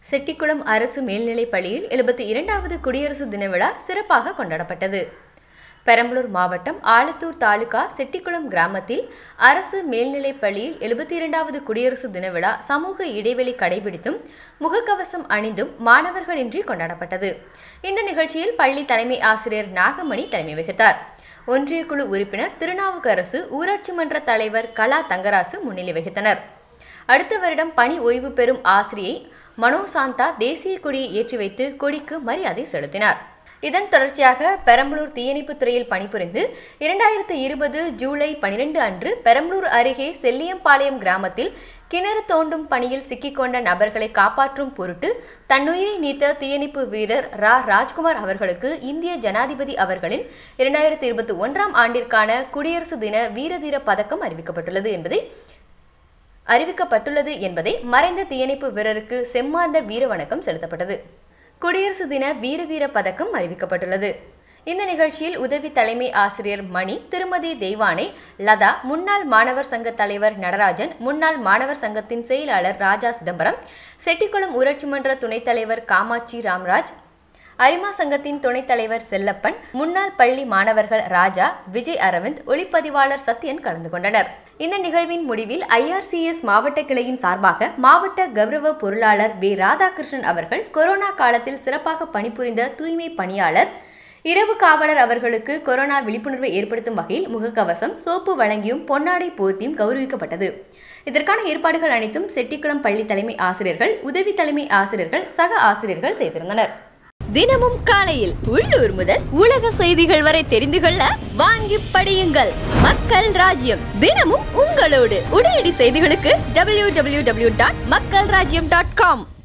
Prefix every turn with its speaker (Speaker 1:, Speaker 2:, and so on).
Speaker 1: செட்டிக்குளம் அரசு மேல்நிலைப் பள்ளியில் எழுபத்தி இரண்டாவது குடியரசு தின விழா சிறப்பாக கொண்டாடப்பட்டது பெரம்பலூர் மாவட்டம் ஆலத்தூர் தாலுகா செட்டிக்குளம் கிராமத்தில் அரசு மேல்நிலைப் பள்ளியில் எழுபத்தி இரண்டாவது குடியரசு தின விழா சமூக இடைவெளி கடைபிடித்தும் முகக்கவசம் அணிந்தும் மாணவர்களின்றி கொண்டாடப்பட்டது இந்த நிகழ்ச்சியில் பள்ளி தலைமை ஆசிரியர் நாகமணி தலைமை வகித்தார் ஒன்றிய குழு உறுப்பினர் திருநாவுக்கரசு ஊராட்சி மன்ற தலைவர் கலா தங்கராசு முன்னிலை வகித்தனர் அடுத்த வருடம் பணி ஓய்வு பெறும் ஆசிரியை மனோசாந்தா தேசிய கொடியை ஏற்றி வைத்து கொடிக்கு மரியாதை செலுத்தினார் இதன் தொடர்ச்சியாக பெரம்பலூர் தீயணைப்புத் துறையில் பணிபுரிந்து இரண்டாயிரத்து இருபது ஜூலை பனிரெண்டு அன்று பெரம்பலூர் அருகே செல்லியம்பாளையம் கிராமத்தில் கிணறு தோண்டும் பணியில் சிக்கிக்கொண்ட நபர்களை காப்பாற்றும் பொருட்டு தன்னுயிரை நீத்த தீயணைப்பு வீரர் ரா ராஜ்குமார் அவர்களுக்கு இந்திய ஜனாதிபதி அவர்களின் இரண்டாயிரத்தி இருபத்தி ஒன்றாம் ஆண்டிற்கான குடியரசு தின வீரதீர பதக்கம் அறிவிக்கப்பட்டுள்ளது என்பதை அறிவிக்கப்பட்டுள்ளது என்பதை மறைந்த தீயணைப்பு வீரருக்கு செம்மாந்த வீர வணக்கம் செலுத்தப்பட்டது குடியரசு தின வீரதீர பதக்கம் அறிவிக்கப்பட்டுள்ளது இந்த நிகழ்ச்சியில் உதவி தலைமை ஆசிரியர் மணி திருமதி தெய்வானை லதா முன்னாள் மாணவர் சங்க தலைவர் நடராஜன் முன்னாள் மாணவர் சங்கத்தின் செயலாளர் ராஜா சிதம்பரம் செட்டிக்குளம் ஊராட்சி மன்ற துணைத் தலைவர் காமாட்சி ராம்ராஜ் அரிமா சங்கத்தின் துணைத் தலைவர் செல்லப்பன் முன்னாள் பள்ளி மாணவர்கள் ராஜா விஜய் அரவிந்த் ஒளிப்பதிவாளர் சத்யன் கலந்து கொண்டனர் இந்த நிகழ்வின் முடிவில் ஐஆர்சிஎஸ் மாவட்ட கிளையின் சார்பாக மாவட்ட கௌரவ பொருளாளர் வே ராதாகிருஷ்ணன் அவர்கள் கொரோனா காலத்தில் சிறப்பாக பணிபுரிந்த தூய்மை பணியாளர் இரவு காவலர் அவர்களுக்கு கொரோனா விழிப்புணர்வை ஏற்படுத்தும் வகையில் முகக்கவசம் சோப்பு வழங்கியும் பொன்னாடை போர்த்தியும் கௌரவிக்கப்பட்டது இதற்கான ஏற்பாடுகள் அனைத்தும் செட்டிக்குளம் பள்ளி தலைமை ஆசிரியர்கள் உதவி தலைமை ஆசிரியர்கள் சக ஆசிரியர்கள் செய்திருந்தனர்
Speaker 2: தினமும் காலையில் உள்ளூர் முதல் உலக செய்திகள் வரை தெரிந்து கொள்ள வாங்கி படியுங்கள் மக்கள் ராஜ்யம் தினமும் உங்களோடு உடனடி செய்திகளுக்கு டபிள்யூ டபிள்யூ டபிள்யூ டாட் மக்கள் ராஜ்யம் டாட் காம்